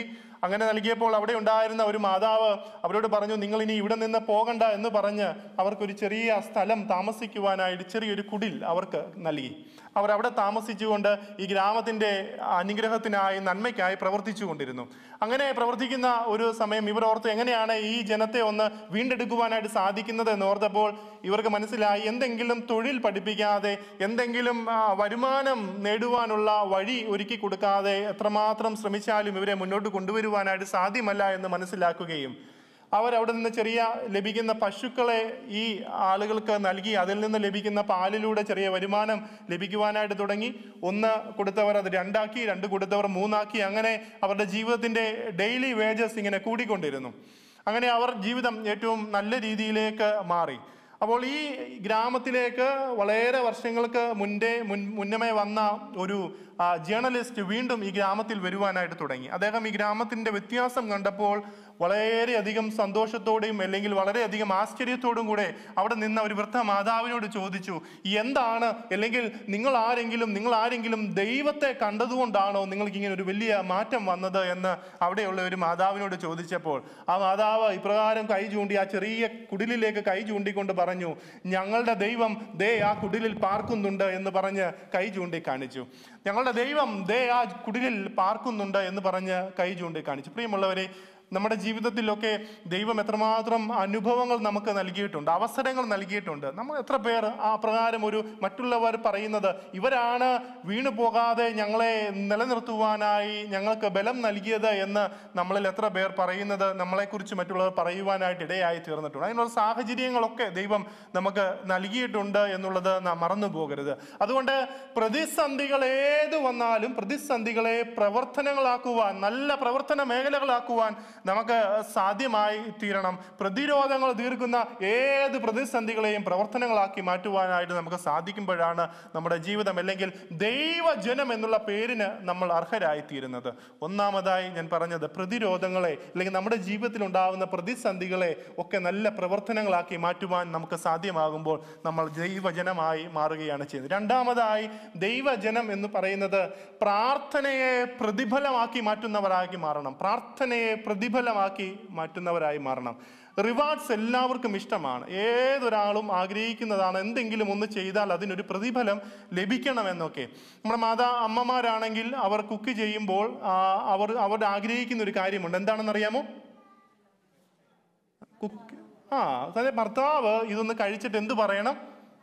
അങ്ങനെ നൽകിയപ്പോൾ അവിടെ ഉണ്ടായിരുന്ന ഒരു മാതാവ് അവരോട് പറഞ്ഞു നിങ്ങൾ ഇനി ഇവിടെ നിന്ന് പോകണ്ട എന്ന് പറഞ്ഞ് അവർക്കൊരു ചെറിയ സ്ഥലം താമസിക്കുവാനായിട്ട് ചെറിയൊരു കുടിൽ അവർക്ക് നൽകി അവർ അവിടെ താമസിച്ചുകൊണ്ട് ഈ ഗ്രാമത്തിന്റെ അനുഗ്രഹത്തിനായി നന്മയ്ക്കായി പ്രവർത്തിച്ചു കൊണ്ടിരുന്നു അങ്ങനെ പ്രവർത്തിക്കുന്ന ഒരു സമയം ഇവർ ഓർത്ത് എങ്ങനെയാണ് ഈ ജനത്തെ ഒന്ന് വീണ്ടെടുക്കുവാനായിട്ട് സാധിക്കുന്നത് എന്ന് ഓർത്തപ്പോൾ ഇവർക്ക് മനസ്സിലായി എന്തെങ്കിലും തൊഴിൽ പഠിപ്പിക്കാതെ എന്തെങ്കിലും ആ, വരുമാനം നേടുവാനുള്ള വഴി ഒരുക്കി കൊടുക്കാതെ എത്രമാത്രം ശ്രമിച്ചാലും ഇവരെ മുന്നോട്ട് കൊണ്ടുവരുവാനായിട്ട് സാധ്യമല്ല എന്ന് മനസ്സിലാക്കുകയും അവരവിടെ നിന്ന് ചെറിയ ലഭിക്കുന്ന പശുക്കളെ ഈ ആളുകൾക്ക് നൽകി അതിൽ നിന്ന് ലഭിക്കുന്ന പാലിലൂടെ ചെറിയ വരുമാനം ലഭിക്കുവാനായിട്ട് തുടങ്ങി ഒന്ന് കൊടുത്തവർ അത് രണ്ടാക്കി രണ്ട് കൊടുത്തവർ മൂന്നാക്കി അങ്ങനെ അവരുടെ ജീവിതത്തിന്റെ ഡെയിലി വേജസ് ഇങ്ങനെ കൂടിക്കൊണ്ടിരുന്നു അങ്ങനെ അവർ ജീവിതം ഏറ്റവും നല്ല രീതിയിലേക്ക് മാറി അപ്പോൾ ഈ ഗ്രാമത്തിലേക്ക് വളരെ വർഷങ്ങൾക്ക് മുൻപേ മുൻ മുന്നമേ വന്ന ഒരു ജേർണലിസ്റ്റ് വീണ്ടും ഈ ഗ്രാമത്തിൽ വരുവാനായിട്ട് തുടങ്ങി അദ്ദേഹം ഈ ഗ്രാമത്തിന്റെ വ്യത്യാസം കണ്ടപ്പോൾ വളരെയധികം സന്തോഷത്തോടെയും അല്ലെങ്കിൽ വളരെയധികം ആശ്ചര്യത്തോടും കൂടെ അവിടെ നിന്ന ഒരു വൃദ്ധ മാതാവിനോട് ചോദിച്ചു എന്താണ് അല്ലെങ്കിൽ നിങ്ങൾ ആരെങ്കിലും നിങ്ങൾ ആരെങ്കിലും ദൈവത്തെ കണ്ടതുകൊണ്ടാണോ നിങ്ങൾക്ക് ഇങ്ങനെ ഒരു വലിയ മാറ്റം വന്നത് എന്ന് അവിടെയുള്ള ഒരു മാതാവിനോട് ചോദിച്ചപ്പോൾ ആ മാതാവ് ഇപ്രകാരം കൈ ചൂണ്ടി ആ ചെറിയ കുടിലിലേക്ക് കൈ ചൂണ്ടിക്കൊണ്ട് പറഞ്ഞു ഞങ്ങളുടെ ദൈവം ദേ ആ കുടിലിൽ പാർക്കുന്നുണ്ട് എന്ന് പറഞ്ഞ് കൈ ചൂണ്ടി കാണിച്ചു ഞങ്ങളുടെ ദൈവം ദേ ആ കുടിലിൽ പാർക്കുന്നുണ്ട് എന്ന് പറഞ്ഞ് കൈ ചൂണ്ടി കാണിച്ചു പ്രിയമുള്ളവരെ നമ്മുടെ ജീവിതത്തിലൊക്കെ ദൈവം എത്രമാത്രം അനുഭവങ്ങൾ നമുക്ക് നൽകിയിട്ടുണ്ട് അവസരങ്ങൾ നൽകിയിട്ടുണ്ട് നമ്മൾ എത്ര പേർ ആ പ്രകാരം ഒരു മറ്റുള്ളവർ പറയുന്നത് ഇവരാണ് വീണു പോകാതെ ഞങ്ങളെ നിലനിർത്തുവാനായി ഞങ്ങൾക്ക് ബലം നൽകിയത് എന്ന് നമ്മളിൽ എത്ര പേർ പറയുന്നത് നമ്മളെക്കുറിച്ച് മറ്റുള്ളവർ പറയുവാനായിട്ട് ഇടയായി തീർന്നിട്ടുണ്ട് അതിനുള്ള സാഹചര്യങ്ങളൊക്കെ ദൈവം നമുക്ക് നൽകിയിട്ടുണ്ട് എന്നുള്ളത് നാം മറന്നു പോകരുത് അതുകൊണ്ട് പ്രതിസന്ധികൾ ഏത് വന്നാലും പ്രതിസന്ധികളെ പ്രവർത്തനങ്ങളാക്കുവാൻ നല്ല പ്രവർത്തന മേഖലകളാക്കുവാൻ നമുക്ക് സാധ്യമായി തീരണം പ്രതിരോധങ്ങൾ തീർക്കുന്ന ഏത് പ്രതിസന്ധികളെയും പ്രവർത്തനങ്ങളാക്കി മാറ്റുവാനായിട്ട് നമുക്ക് സാധിക്കുമ്പോഴാണ് നമ്മുടെ ജീവിതം അല്ലെങ്കിൽ ദൈവജനം എന്നുള്ള പേരിന് നമ്മൾ അർഹരായി തീരുന്നത് ഒന്നാമതായി ഞാൻ പറഞ്ഞത് പ്രതിരോധങ്ങളെ അല്ലെങ്കിൽ നമ്മുടെ ജീവിതത്തിൽ ഉണ്ടാകുന്ന പ്രതിസന്ധികളെ ഒക്കെ നല്ല പ്രവർത്തനങ്ങളാക്കി മാറ്റുവാൻ നമുക്ക് സാധ്യമാകുമ്പോൾ നമ്മൾ ദൈവജനമായി മാറുകയാണ് ചെയ്യുന്നത് രണ്ടാമതായി ദൈവജനം എന്ന് പറയുന്നത് പ്രാർത്ഥനയെ പ്രതിഫലമാക്കി മാറ്റുന്നവരാക്കി മാറണം പ്രാർത്ഥനയെ പ്രതിഫലമാക്കി മാറ്റുന്നവരായി മാറണം റിവാർഡ്സ് എല്ലാവർക്കും ഇഷ്ടമാണ് ഏതൊരാളും ആഗ്രഹിക്കുന്നതാണ് എന്തെങ്കിലും ഒന്ന് ചെയ്താൽ അതിനൊരു പ്രതിഫലം ലഭിക്കണമെന്നൊക്കെ നമ്മുടെ മാതാ അമ്മമാരാണെങ്കിൽ അവർ കുക്ക് ചെയ്യുമ്പോൾ ആ, അവർ അവർ ആഗ്രഹിക്കുന്ന ഒരു കാര്യമുണ്ട് എന്താണെന്നറിയാമോ കുക്ക് ആ അതായത് ഭർത്താവ് ഇതൊന്ന് കഴിച്ചിട്ട് എന്ത് പറയണം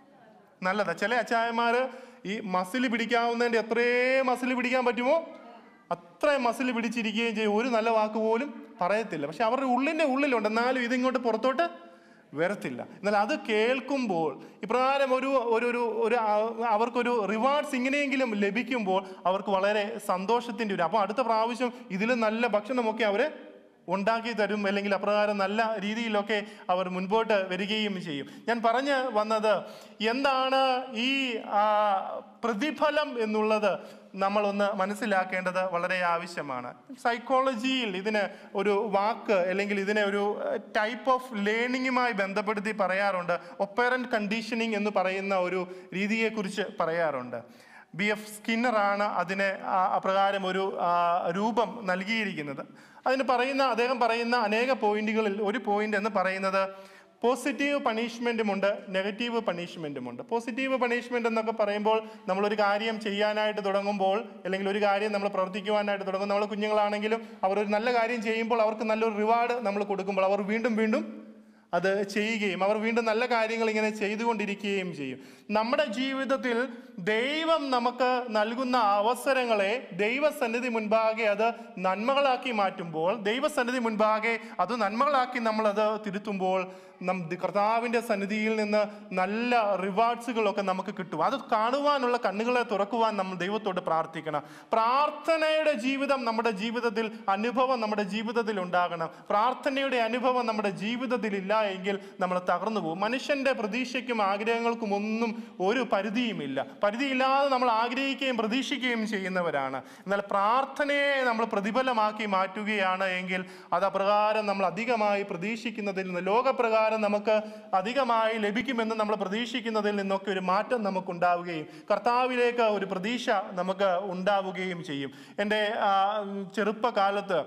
നല്ലതാ ചില അച്ചായന്മാര് ഈ മസിൽ പിടിക്കാവുന്നതിന്റെ എത്രയും മസിൽ പിടിക്കാൻ പറ്റുമോ അത്രയും മസിൽ പിടിച്ചിരിക്കുകയും ചെയ്യും ഒരു നല്ല വാക്ക് പോലും പറയത്തില്ല പക്ഷെ അവരുടെ ഉള്ളിന്റെ ഉള്ളിലുണ്ട് എന്നാലും ഇതിങ്ങോട്ട് പുറത്തോട്ട് വരത്തില്ല എന്നാൽ അത് കേൾക്കുമ്പോൾ ഇപ്രകാരം ഒരു ഒരു ഒരു ഒരു ആ- അവർക്കൊരു റിവാർഡ്സ് ഇങ്ങനെയെങ്കിലും ലഭിക്കുമ്പോൾ അവർക്ക് വളരെ സന്തോഷത്തിൻ്റെ ഒരു അപ്പോൾ അടുത്ത പ്രാവശ്യം ഇതിലും നല്ല ഭക്ഷണമൊക്കെ അവർ ഉണ്ടാക്കി തരും അല്ലെങ്കിൽ അപ്രകാരം നല്ല രീതിയിലൊക്കെ അവർ മുൻപോട്ട് വരികയും ചെയ്യും ഞാൻ പറഞ്ഞു വന്നത് എന്താണ് ഈ ആ, പ്രതിഫലം എന്നുള്ളത് നമ്മളൊന്ന് മനസ്സിലാക്കേണ്ടത് വളരെ ആവശ്യമാണ് സൈക്കോളജിയിൽ ഇതിന് ഒരു വാക്ക് അല്ലെങ്കിൽ ഇതിനെ ഒരു ടൈപ്പ് ഓഫ് ലേണിങ്ങുമായി ബന്ധപ്പെടുത്തി പറയാറുണ്ട് ഒപ്പറന്റ് കണ്ടീഷനിങ് എന്ന് പറയുന്ന ഒരു രീതിയെക്കുറിച്ച് പറയാറുണ്ട് ബി എഫ് സ്കിന്നറാണ് അതിന് ആ- അപ്രകാരം ഒരു ആ, രൂപം നൽകിയിരിക്കുന്നത് അതിന് പറയുന്ന അദ്ദേഹം പറയുന്ന അനേക പോയിന്റുകളിൽ ഒരു പോയിന്റ് എന്ന് പറയുന്നത് പോസിറ്റീവ് പണിഷ്മെൻറ്റുമുണ്ട് നെഗറ്റീവ് പണിഷ്മെൻറ്റുമുണ്ട് പോസിറ്റീവ് പണിഷ്മെൻ്റ് എന്നൊക്കെ പറയുമ്പോൾ നമ്മളൊരു കാര്യം ചെയ്യാനായിട്ട് തുടങ്ങുമ്പോൾ അല്ലെങ്കിൽ ഒരു കാര്യം നമ്മൾ പ്രവർത്തിക്കുവാനായിട്ട് തുടങ്ങും നമ്മൾ കുഞ്ഞുങ്ങളാണെങ്കിലും അവർ ഒരു നല്ല കാര്യം ചെയ്യുമ്പോൾ അവർക്ക് നല്ലൊരു റിവാർഡ് നമ്മൾ കൊടുക്കുമ്പോൾ അവർ വീണ്ടും വീണ്ടും അത് ചെയ്യുകയും അവർ വീണ്ടും നല്ല കാര്യങ്ങൾ ഇങ്ങനെ ചെയ്തുകൊണ്ടിരിക്കുകയും ചെയ്യും നമ്മുടെ ജീവിതത്തിൽ ദൈവം നമുക്ക് നൽകുന്ന അവസരങ്ങളെ ദൈവസന്നിധി മുൻപാകെ അത് നന്മകളാക്കി മാറ്റുമ്പോൾ ദൈവസന്നിധി മുൻപാകെ അത് നന്മകളാക്കി നമ്മൾ അത് തിരുത്തുമ്പോൾ നം കർത്താവിൻ്റെ സന്നിധിയിൽ നിന്ന് നല്ല റിവാർഡ്സുകളൊക്കെ നമുക്ക് കിട്ടും അത് കാണുവാനുള്ള കണ്ണുകളെ തുറക്കുവാൻ നമ്മൾ ദൈവത്തോട് പ്രാർത്ഥിക്കണം പ്രാർത്ഥനയുടെ ജീവിതം നമ്മുടെ ജീവിതത്തിൽ അനുഭവം നമ്മുടെ ജീവിതത്തിൽ ഉണ്ടാകണം പ്രാർത്ഥനയുടെ അനുഭവം നമ്മുടെ ജീവിതത്തിൽ ഇല്ല എങ്കിൽ നമ്മൾ തകർന്നു പോകും മനുഷ്യന്റെ പ്രതീക്ഷയ്ക്കും ആഗ്രഹങ്ങൾക്കും ഒന്നും ഒരു പരിധിയുമില്ല പരിധിയില്ലാതെ നമ്മൾ ആഗ്രഹിക്കുകയും പ്രതീക്ഷിക്കുകയും ചെയ്യുന്നവരാണ് എന്നാൽ പ്രാർത്ഥനയെ നമ്മൾ പ്രതിഫലമാക്കി മാറ്റുകയാണ് എങ്കിൽ അത് അപ്രകാരം നമ്മൾ അധികമായി പ്രതീക്ഷിക്കുന്നതിൽ നിന്ന് ലോകപ്രകാരം നമുക്ക് അധികമായി ലഭിക്കുമെന്ന് നമ്മൾ പ്രതീക്ഷിക്കുന്നതിൽ നിന്നൊക്കെ ഒരു മാറ്റം നമുക്കുണ്ടാവുകയും കർത്താവിലേക്ക് ഒരു പ്രതീക്ഷ നമുക്ക് ഉണ്ടാവുകയും ചെയ്യും എൻ്റെ ആ, ചെറുപ്പകാലത്ത്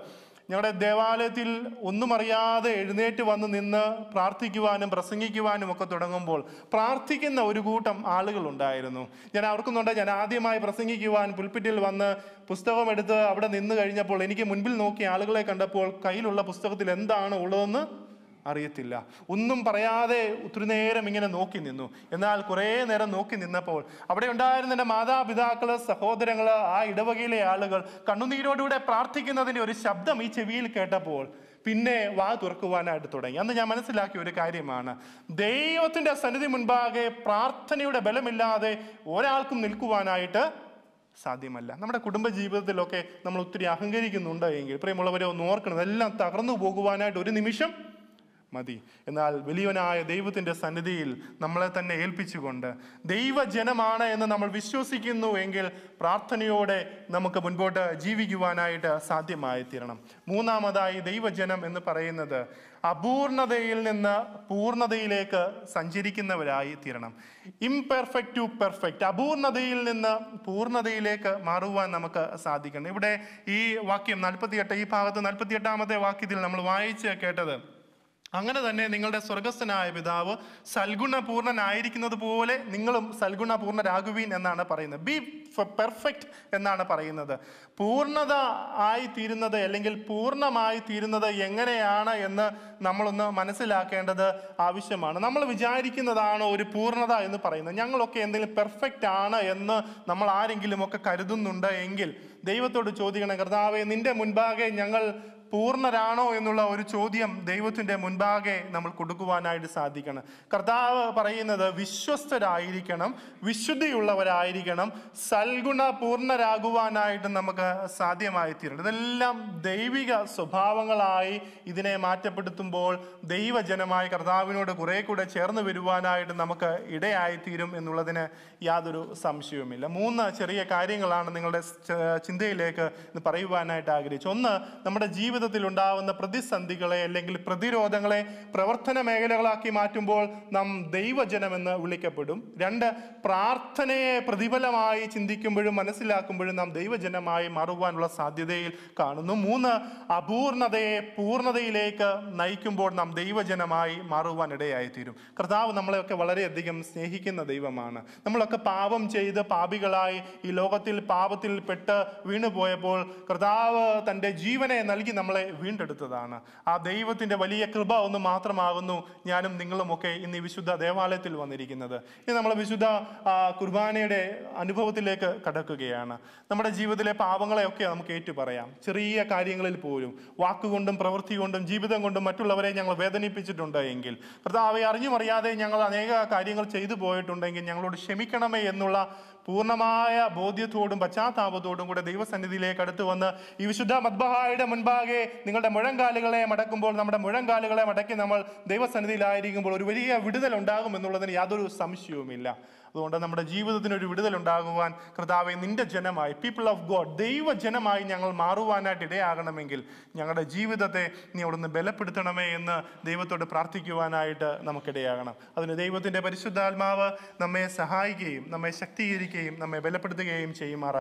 ഞങ്ങളുടെ ദേവാലയത്തിൽ ഒന്നും അറിയാതെ എഴുന്നേറ്റ് വന്ന് നിന്ന് പ്രാർത്ഥിക്കുവാനും പ്രസംഗിക്കുവാനും ഒക്കെ തുടങ്ങുമ്പോൾ പ്രാർത്ഥിക്കുന്ന ഒരു കൂട്ടം ആളുകൾ ഉണ്ടായിരുന്നു ഞാൻ ഓർക്കുന്നുണ്ട് ഞാൻ ആദ്യമായി പ്രസംഗിക്കുവാൻ പുൽപ്പിറ്റിൽ വന്ന് പുസ്തകം എടുത്ത് അവിടെ നിന്ന് കഴിഞ്ഞപ്പോൾ എനിക്ക് മുൻപിൽ നോക്കിയ ആളുകളെ കണ്ടപ്പോൾ കയ്യിലുള്ള പുസ്തകത്തിൽ എന്താണ് ഉള്ളതെന്ന് അറിയത്തില്ല ഒന്നും പറയാതെ ഒത്തിരി നേരം ഇങ്ങനെ നോക്കി നിന്നു എന്നാൽ കുറേ നേരം നോക്കി നിന്നപ്പോൾ അവിടെ ഉണ്ടായിരുന്ന എൻ്റെ മാതാപിതാക്കള് സഹോദരങ്ങള് ആ ഇടവകയിലെ ആളുകൾ കണ്ണുനീരോടുകൂടെ പ്രാർത്ഥിക്കുന്നതിൻ്റെ ഒരു ശബ്ദം ഈ ചെവിയിൽ കേട്ടപ്പോൾ പിന്നെ വാ തുറക്കുവാനായിട്ട് തുടങ്ങി അന്ന് ഞാൻ മനസ്സിലാക്കിയ ഒരു കാര്യമാണ് ദൈവത്തിന്റെ സന്നിധി മുൻപാകെ പ്രാർത്ഥനയുടെ ബലമില്ലാതെ ഒരാൾക്കും നിൽക്കുവാനായിട്ട് സാധ്യമല്ല നമ്മുടെ കുടുംബ ജീവിതത്തിലൊക്കെ നമ്മൾ ഒത്തിരി അഹങ്കരിക്കുന്നുണ്ട് എങ്കിൽ പ്രിയമുള്ളവരെ ഒന്ന് ഓർക്കണം ഇതെല്ലാം തകർന്നു പോകുവാനായിട്ട് ഒരു നിമിഷം മതി എന്നാൽ വലിയവനായ ദൈവത്തിന്റെ സന്നിധിയിൽ നമ്മളെ തന്നെ ഏൽപ്പിച്ചുകൊണ്ട് ദൈവജനമാണ് എന്ന് നമ്മൾ വിശ്വസിക്കുന്നു എങ്കിൽ പ്രാർത്ഥനയോടെ നമുക്ക് മുൻപോട്ട് ജീവിക്കുവാനായിട്ട് സാധ്യമായി തീരണം മൂന്നാമതായി ദൈവജനം എന്ന് പറയുന്നത് അപൂർണതയിൽ നിന്ന് പൂർണ്ണതയിലേക്ക് സഞ്ചരിക്കുന്നവരായി തീരണം ഇംപെർഫെക്റ്റ് ടു പെർഫെക്റ്റ് അപൂർണതയിൽ നിന്ന് പൂർണ്ണതയിലേക്ക് മാറുവാൻ നമുക്ക് സാധിക്കണം ഇവിടെ ഈ വാക്യം നാൽപ്പത്തിയെട്ട് ഈ ഭാഗത്ത് നാൽപ്പത്തിയെട്ടാമത്തെ വാക്യത്തിൽ നമ്മൾ വായിച്ച് കേട്ടത് അങ്ങനെ തന്നെ നിങ്ങളുടെ സ്വർഗസ്ഥനായ പിതാവ് സൽഗുണപൂർണനായിരിക്കുന്നത് പോലെ നിങ്ങളും സൽഗുണപൂർണരാകുവീൻ എന്നാണ് പറയുന്നത് ബി പെർഫെക്റ്റ് എന്നാണ് പറയുന്നത് പൂർണ്ണത ആയി തീരുന്നത് അല്ലെങ്കിൽ പൂർണ്ണമായി തീരുന്നത് എങ്ങനെയാണ് എന്ന് നമ്മളൊന്ന് മനസ്സിലാക്കേണ്ടത് ആവശ്യമാണ് നമ്മൾ വിചാരിക്കുന്നതാണ് ഒരു പൂർണ്ണത എന്ന് പറയുന്നത് ഞങ്ങളൊക്കെ എന്തെങ്കിലും പെർഫെക്റ്റ് ആണ് എന്ന് നമ്മൾ ആരെങ്കിലും ഒക്കെ കരുതുന്നുണ്ട് എങ്കിൽ ദൈവത്തോട് ചോദിക്കണം കർത്താവെ നിന്റെ മുൻപാകെ ഞങ്ങൾ പൂർണ്ണരാണോ എന്നുള്ള ഒരു ചോദ്യം ദൈവത്തിന്റെ മുൻപാകെ നമ്മൾ കൊടുക്കുവാനായിട്ട് സാധിക്കണം കർത്താവ് പറയുന്നത് വിശ്വസ്തരായിരിക്കണം വിശുദ്ധിയുള്ളവരായിരിക്കണം സൽഗുണ പൂർണ്ണരാകുവാനായിട്ട് നമുക്ക് സാധ്യമായി തീരണം ഇതെല്ലാം ദൈവിക സ്വഭാവങ്ങളായി ഇതിനെ മാറ്റപ്പെടുത്തുമ്പോൾ ദൈവജനമായി കർത്താവിനോട് കുറെ കൂടെ ചേർന്ന് വരുവാനായിട്ട് നമുക്ക് ഇടയായിത്തീരും എന്നുള്ളതിന് യാതൊരു സംശയവുമില്ല മൂന്ന് ചെറിയ കാര്യങ്ങളാണ് നിങ്ങളുടെ ച- ചിന്തയിലേക്ക് ഇന്ന് പറയുവാനായിട്ട് ആഗ്രഹിച്ചു ഒന്ന് നമ്മുടെ ജീവിതത്തിൽ ഉണ്ടാവുന്ന പ്രതിസന്ധികളെ അല്ലെങ്കിൽ പ്രതിരോധങ്ങളെ പ്രവർത്തന മേഖലകളാക്കി മാറ്റുമ്പോൾ നാം ദൈവജനമെന്ന് വിളിക്കപ്പെടും രണ്ട് പ്രാർത്ഥനയെ പ്രതിഫലമായി ചിന്തിക്കുമ്പോഴും മനസ്സിലാക്കുമ്പോഴും നാം ദൈവജനമായി മാറുവാനുള്ള സാധ്യതയിൽ കാണുന്നു മൂന്ന് അപൂർണതയെ പൂർണ്ണതയിലേക്ക് നയിക്കുമ്പോൾ നാം ദൈവജനമായി മാറുവാൻ ഇടയായി തീരും കർത്താവ് നമ്മളെയൊക്കെ വളരെയധികം സ്നേഹിക്കുന്ന ദൈവമാണ് നമ്മളൊക്കെ പാപം ചെയ്ത് പാപികളായി ഈ ലോകത്തിൽ പാപത്തിൽ പെട്ട് വീണുപോയപ്പോൾ കർത്താവ് തൻ്റെ ജീവനെ നൽകി നമ്മളെ വീണ്ടെടുത്തതാണ് ആ ദൈവത്തിൻ്റെ വലിയ കൃപ ഒന്ന് മാത്രമാകുന്നു ഞാനും നിങ്ങളുമൊക്കെ ഇന്ന് ഈ വിശുദ്ധ ദേവാലയത്തിൽ വന്നിരിക്കുന്നത് ഇനി നമ്മൾ വിശുദ്ധ ആ, കുർബാനയുടെ അനുഭവത്തിലേക്ക് കടക്കുകയാണ് നമ്മുടെ ജീവിതത്തിലെ പാപങ്ങളെയൊക്കെ നമുക്ക് ഏറ്റു പറയാം ചെറിയ കാര്യങ്ങളിൽ പോലും വാക്കുകൊണ്ടും പ്രവൃത്തി കൊണ്ടും ജീവിതം കൊണ്ടും മറ്റുള്ളവരെ ഞങ്ങൾ വേദനിപ്പിച്ചിട്ടുണ്ട് എങ്കിൽ കർത്താവെ അറിഞ്ഞും അറിയാതെ ഞങ്ങൾ അനേക കാര്യങ്ങൾ ചെയ്തു പോയിട്ടുണ്ടെങ്കിൽ ഞങ്ങളോട് ക്ഷമിക്കണമേ എന്നുള്ള പൂർണ്ണമായ ബോധ്യത്തോടും പശ്ചാത്താപത്തോടും കൂടെ ദൈവസന്നിധിയിലേക്ക് അടുത്ത് വന്ന് ഈ വിശുദ്ധ മദ്ബഹായുടെ മുൻപാകെ നിങ്ങളുടെ മുഴങ്കാലുകളെ മടക്കുമ്പോൾ നമ്മുടെ മുഴങ്കാലുകളെ മടക്കി നമ്മൾ ദൈവസന്നിധിയിലായിരിക്കുമ്പോൾ ഒരു വലിയ വിടുതൽ ഉണ്ടാകും എന്നുള്ളതിന് യാതൊരു സംശയവുമില്ല അതുകൊണ്ട് നമ്മുടെ ജീവിതത്തിന് ഒരു വിടുതൽ ഉണ്ടാകുവാൻ കർത്താവെ നിന്റെ ജനമായി പീപ്പിൾ ഓഫ് ഗോഡ് ദൈവജനമായി ഞങ്ങൾ മാറുവാനായിട്ട് ഇടയാകണമെങ്കിൽ ഞങ്ങളുടെ ജീവിതത്തെ നീ അവിടുന്ന് ബലപ്പെടുത്തണമേ എന്ന് ദൈവത്തോട് പ്രാർത്ഥിക്കുവാനായിട്ട് നമുക്കിടയാകണം അതിന് ദൈവത്തിന്റെ പരിശുദ്ധാത്മാവ് നമ്മെ സഹായിക്കുകയും നമ്മെ ശക്തീകരിക്കുകയും നമ്മെ ബലപ്പെടുത്തുകയും ചെയ്യുമാറാം